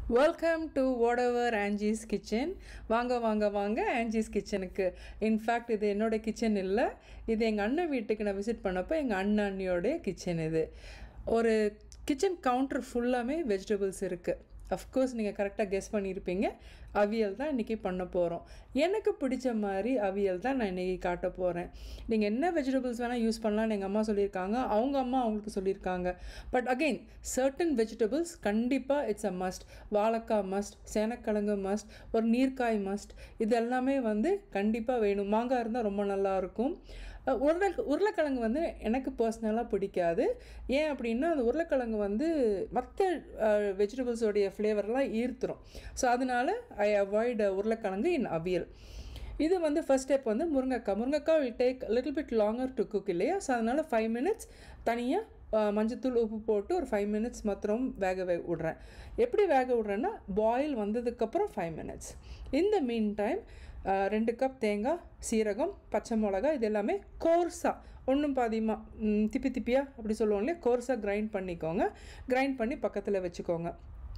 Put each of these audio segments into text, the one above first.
welcome to whatever Angie's kitchen வாங்க வாங்க வாங்க ஆன்ஜிஸ் கிச்சனுக்கு இன்ஃபேக்ட் இது என்னோட கிச்சன் இல்லை இது எங்கள் அண்ணன் வீட்டுக்கு நான் விசிட் பண்ணப்போ எங்கள் அண்ணன் அண்ணியோடைய கிச்சன் இது ஒரு கிச்சன் கவுண்டர் ஃபுல்லாமே வெஜிடபிள்ஸ் இருக்குது அஃப்கோர்ஸ் நீங்கள் கரெக்டாக கெஸ் பண்ணியிருப்பீங்க அவியல் தான் இன்றைக்கி பண்ண போகிறோம் எனக்கு பிடிச்ச மாதிரி அவியல் தான் நான் இன்றைக்கி காட்ட போகிறேன் நீங்கள் என்ன வெஜிடபிள்ஸ் வேணால் யூஸ் பண்ணலாம்னு எங்கள் அம்மா சொல்லியிருக்காங்க அவங்க அம்மா அவங்களுக்கு சொல்லியிருக்காங்க பட் அகெயின் சர்டன் வெஜிடபிள்ஸ் கண்டிப்பாக இட்ஸ் அ மஸ்ட் வாழைக்காய் மஸ்ட் சேனக்கிழங்கு மஸ்ட் ஒரு நீர்க்காய் மஸ்ட் இது எல்லாமே வந்து கண்டிப்பாக வேணும் மாங்காய் இருந்தால் ரொம்ப நல்லாயிருக்கும் உருளை உருளைக்கிழங்கு வந்து எனக்கு பர்சனலாக பிடிக்காது ஏன் அப்படின்னா அந்த உருளைக்கிழங்கு வந்து மற்ற வெஜிடபிள்ஸோடைய ஃப்ளேவர்லாம் ஈர்த்துரும் ஸோ அதனால் ஐ அவாய்ட் உருளைக்கிழங்கு இன் அவியல் இது வந்து ஃபஸ்ட் ஸ்டெப் வந்து முருங்கைக்காய் முருங்கைக்காய் will take little bit longer to cook இல்லையா ஸோ அதனால் ஃபைவ் மினிட்ஸ் தனியாக மஞ்சத்தூள் உப்பு போட்டு ஒரு ஃபைவ் மினிட்ஸ் மாத்திரம் வேக வே விட்றேன் எப்படி வேக விட்றேன்னா பாயில் வந்ததுக்கப்புறம் ஃபைவ் மினிட்ஸ் இந்த மீன் டைம் ரெண்டு கப் தேங்காய் சீரகம் பச்சை மிளகா இது எல்லாமே கோர்ஸாக ஒன்றும் பாதியமாக திப்பி திப்பியாக அப்படி சொல்லுவோம் இல்லையா கோர்ஸாக கிரைண்ட் பண்ணிக்கோங்க கிரைண்ட் பண்ணி பக்கத்தில் வச்சுக்கோங்க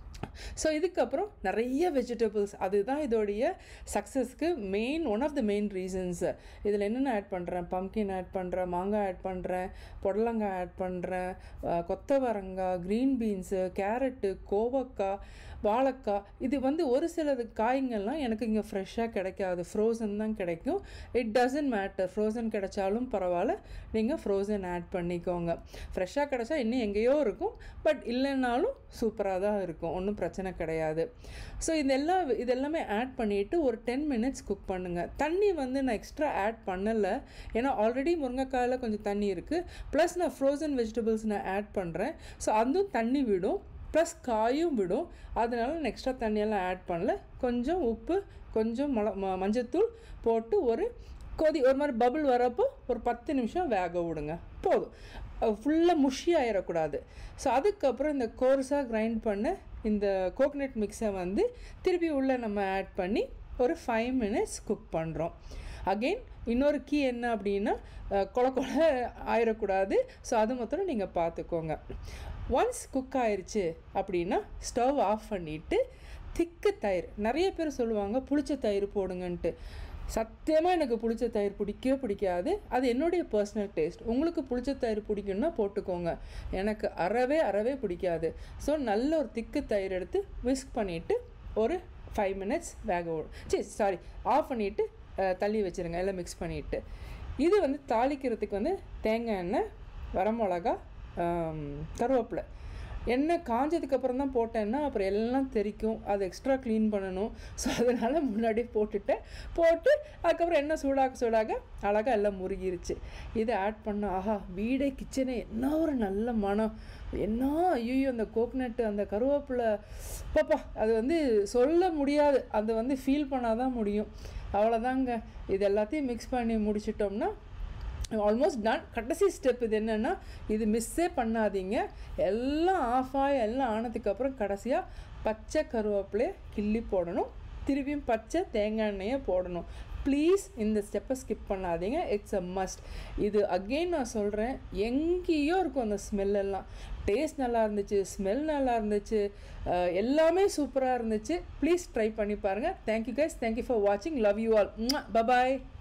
ஸோ இதுக்கப்புறம் நிறைய வெஜிடபிள்ஸ் அதுதான் இதோடைய சக்ஸஸ்க்கு main one of the main reasons இதில் என்னென்ன ஆட் பண்ணுறேன் பம்கின் ஆட் பண்ணுறேன் மாங்காய் ஆட் பண்ணுறேன் புடலங்காய் ஆட் பண்ணுறேன் கொத்தவரங்காய் க்ரீன் பீன்ஸு கேரட்டு கோவக்காய் வாழைக்காய் இது வந்து ஒரு சில காய்ங்கள்லாம் எனக்கு இங்கே ஃப்ரெஷ்ஷாக கிடைக்காது ஃப்ரோசன் தான் கிடைக்கும் இட் டசன்ட் மேட்டர் ஃப்ரோசன் கிடைச்சாலும் பரவாயில்ல நீங்கள் ஃப்ரோசன் ஆட் பண்ணிக்கோங்க ஃப்ரெஷ்ஷாக கிடைச்சா இன்னும் எங்கேயோ இருக்கும் பட் இல்லைன்னாலும் சூப்பராக தான் இருக்கும் ஒன்றும் பிரச்சனை கிடையாது ஸோ இதெல்லாம் இதெல்லாமே ஆட் பண்ணிவிட்டு ஒரு டென் மினிட்ஸ் குக் பண்ணுங்கள் தண்ணி வந்து நான் எக்ஸ்ட்ரா ஆட் பண்ணலை ஏன்னா ஆல்ரெடி முருங்கைக்காயில் கொஞ்சம் தண்ணி இருக்குது ப்ளஸ் நான் ஃப்ரோசன் வெஜிடபிள்ஸ் நான் ஆட் பண்ணுறேன் ஸோ அதுவும் தண்ணி விடும் ப்ளஸ் காயும் விடும் அதனால நான் எக்ஸ்ட்ரா தண்ணியெல்லாம் ஆட் பண்ணல கொஞ்சம் உப்பு கொஞ்சம் மொள ம மஞ்சத்தூள் போட்டு ஒரு கொதி ஒரு மாதிரி பபுள் வரப்போ ஒரு பத்து நிமிஷம் வேக விடுங்க போதும் ஃபுல்லாக முஷி ஆயிடக்கூடாது ஸோ அதுக்கப்புறம் இந்த கோர்ஸாக கிரைண்ட் பண்ண இந்த கோகனட் மிக்ஸை வந்து திருப்பி உள்ளே நம்ம ஆட் பண்ணி ஒரு ஃபைவ் மினிட்ஸ் குக் பண்ணுறோம் அகெயின் இன்னொரு கீ என்ன அப்படின்னா கொல கொல ஆயிடக்கூடாது ஸோ அது மாத்திரம் நீங்கள் பார்த்துக்கோங்க ஒன்ஸ் குக் ஆயிடுச்சு அப்படின்னா ஸ்டவ் ஆஃப் பண்ணிவிட்டு திக்கு தயிர் நிறைய பேர் சொல்லுவாங்க புளிச்ச தயிர் போடுங்கன்ட்டு சத்தியமாக எனக்கு புளிச்ச தயிர் பிடிக்கவே பிடிக்காது அது என்னுடைய பர்சனல் டேஸ்ட் உங்களுக்கு புளிச்ச தயிர் பிடிக்குன்னா போட்டுக்கோங்க எனக்கு அறவே அறவே பிடிக்காது ஸோ நல்ல ஒரு திக்கு தயிர் எடுத்து விஸ்க் பண்ணிவிட்டு ஒரு ஃபைவ் மினிட்ஸ் வேக விடும் சரி சாரி ஆஃப் பண்ணிவிட்டு தள்ளி வச்சுருங்க எல்லாம் மிக்ஸ் பண்ணிவிட்டு இது வந்து தாளிக்கிறதுக்கு வந்து தேங்காய் எண்ணெய் வரமிளகா கருவேப்பிலை எண்ணெய் காஞ்சதுக்கப்புறம் தான் போட்டேன்னா அப்புறம் எல்லாம் தெரிக்கும் அது எக்ஸ்ட்ரா க்ளீன் பண்ணணும் ஸோ அதனால் முன்னாடியே போட்டுட்டேன் போட்டு அதுக்கப்புறம் எண்ணெய் சூடாக சூடாக அழகாக எல்லாம் முருகிருச்சு இதை ஆட் பண்ண ஆஹா வீடே கிச்சனே என்ன ஒரு நல்ல மனம் என்ன ஐயோ அந்த கோக்னட்டு அந்த கருவேப்பிலை பாப்பா அது வந்து சொல்ல முடியாது அது வந்து ஃபீல் பண்ணால் தான் முடியும் அவ்வளோதாங்க இது எல்லாத்தையும் மிக்ஸ் பண்ணி முடிச்சிட்டோம்னா ஆல்மோஸ்ட் டன் கடைசி ஸ்டெப் இது என்னென்னா இது மிஸ்ஸே பண்ணாதீங்க எல்லாம் ஆஃப் ஆகி எல்லாம் ஆனதுக்கப்புறம் கடைசியாக பச்சை கருவேப்பிலையை கிள்ளி போடணும் திருப்பியும் பச்சை தேங்காய் எண்ணெயை போடணும் ப்ளீஸ் இந்த ஸ்டெப்பை ஸ்கிப் பண்ணாதீங்க இட்ஸ் அ மஸ்ட் இது அகெயின் நான் சொல்கிறேன் எங்கேயோ இருக்கும் அந்த ஸ்மெல்லெல்லாம் டேஸ்ட் நல்லா இருந்துச்சு ஸ்மெல் நல்லா இருந்துச்சு எல்லாமே சூப்பராக இருந்துச்சு ப்ளீஸ் ட்ரை பண்ணி பாருங்கள் தேங்க்யூ கைஸ் தேங்க்யூ ஃபார் வாட்சிங் லவ் யூ ஆல் பபாய்